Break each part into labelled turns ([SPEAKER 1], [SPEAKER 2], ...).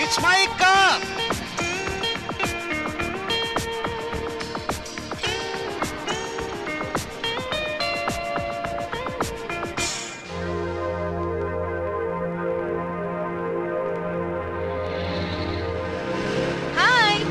[SPEAKER 1] It's my car
[SPEAKER 2] hi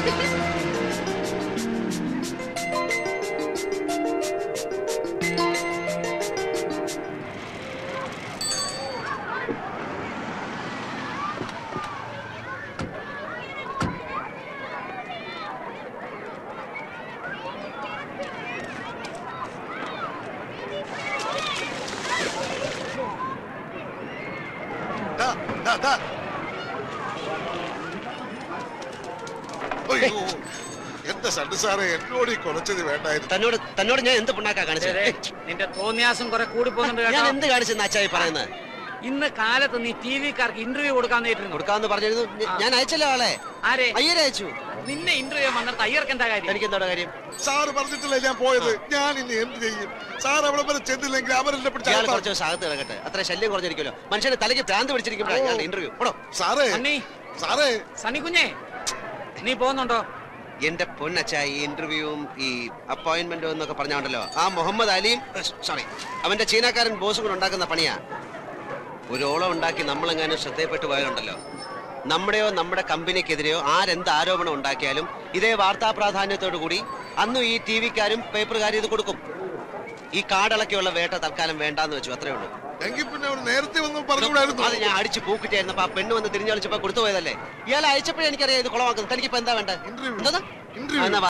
[SPEAKER 3] ദാ, ദാ, ദാ. അയ്യോ എന്റെ സണ്ണു സാറേ എന്നോട് ഈ കുറച്ചത് വേണ്ടായിരുന്നു
[SPEAKER 1] തന്നോട് തന്നോട് ഞാൻ എന്ത് പുണ്ണാക്കാ കാണിച്ചത്
[SPEAKER 4] നിന്റെ തോന്നിയാസം കുറെ കൂടി പോകുന്നുണ്ട്
[SPEAKER 1] ഞാൻ
[SPEAKER 4] കേട്ടോ
[SPEAKER 1] എന്ത് കാണിച്ചെന്ന് അച്ചായി പറയുന്നത്
[SPEAKER 4] ഇന്ന് കാലത്ത് നീ ടി വിക്കാർക്ക് ഇന്റർവ്യൂ കൊടുക്കാൻ നേരിടുന്നു
[SPEAKER 1] കൊടുക്കാന്ന് പറഞ്ഞിരുന്നു ഞ- ഞാൻ അയച്ചല്ലോ ആളെ
[SPEAKER 4] ആരെ
[SPEAKER 1] അയ്യരെ അയച്ചു
[SPEAKER 4] നിന്നെ ഇന്റർവ്യൂ വന്നിട്ട് അയ്യർക്ക് എന്താ കാര്യം
[SPEAKER 1] എനിക്ക് എന്താ കാര്യം
[SPEAKER 3] സാറ് പറഞ്ഞിട്ടല്ലേ ഞാൻ പോയത് ഞാൻ ഇനി എന്ത് ചെയ്യും സാർ അവിടെ വരെ ചെന്നില്ലെങ്കിൽ അവരെന്നെ പിടിച്ച്
[SPEAKER 1] ഇയാൾ
[SPEAKER 3] അകത്താക്കും.
[SPEAKER 1] കുറച്ച് ദിവസം അകത്ത് കിടക്കട്ടെ അത്ര ശല്യം കുറഞ്ഞിരിക്കുമല്ലോ മനുഷ്യന്റെ തലയ്ക്ക് ഭ്രാന്ത് പിടിച്ചിരിക്കുമ്പോഴാണ് ഇയാളുടെ ഇന്റർവ്യൂ ഓടോ
[SPEAKER 3] സാറേ
[SPEAKER 4] സണ്ണി
[SPEAKER 3] സാറേ
[SPEAKER 4] സണ്ണി കുഞ്ഞേ നീ പോകുന്നുണ്ടോ
[SPEAKER 1] എന്റെ പൊന്നച്ച ഈ ഇന്റർവ്യൂവും ഈ അപ്പോയിന്റ്മെന്റും എന്നൊക്കെ പറഞ്ഞുണ്ടല്ലോ ആ മുഹമ്മദ് അലിയും സോറി അവന്റെ ചീനക്കാരൻ ബോസും കൂടെ ഉണ്ടാക്കുന്ന പണിയാ ഒരു ഓളം ഉണ്ടാക്കി നമ്മളെങ്ങാനും ശ്രദ്ധയപ്പെട്ടു പോയാലുണ്ടല്ലോ നമ്മുടെയോ നമ്മുടെ കമ്പനിക്കെതിരെയോ ആരെന്ത് ആരോപണം ഉണ്ടാക്കിയാലും ഇതേ വാർത്താ പ്രാധാന്യത്തോടു കൂടി അന്നും ഈ ടി വിക്കാരും പേപ്പറുകാരും ഇത് കൊടുക്കും ഈ കാടളക്കെയുള്ള വേട്ട തൽക്കാലം വേണ്ടാന്ന് വെച്ചു അത്രേ ഉള്ളൂ
[SPEAKER 3] എങ്കിൽ പിന്നെ അവർ നേരത്തെ വന്ന് പറഞ്ഞുകൂടായിരുന്നു
[SPEAKER 1] അത് ഞാൻ അടിച്ച് പൂക്കിട്ടായിരുന്നപ്പോ ആ പെണ്ണ് വന്ന് തിരിഞ്ഞളിച്ചപ്പോ കൊടുത്തു പോയതല്ലേ ഇയാളെ അയച്ചപ്പോഴേ എനിക്കറിയാം ഇത് കുളമാക്കുന്നത് തനിക്കിപ്പോ എന്താ വേണ്ടത്
[SPEAKER 3] Interview.
[SPEAKER 1] എന്താ
[SPEAKER 3] Interview.
[SPEAKER 1] എന്നാ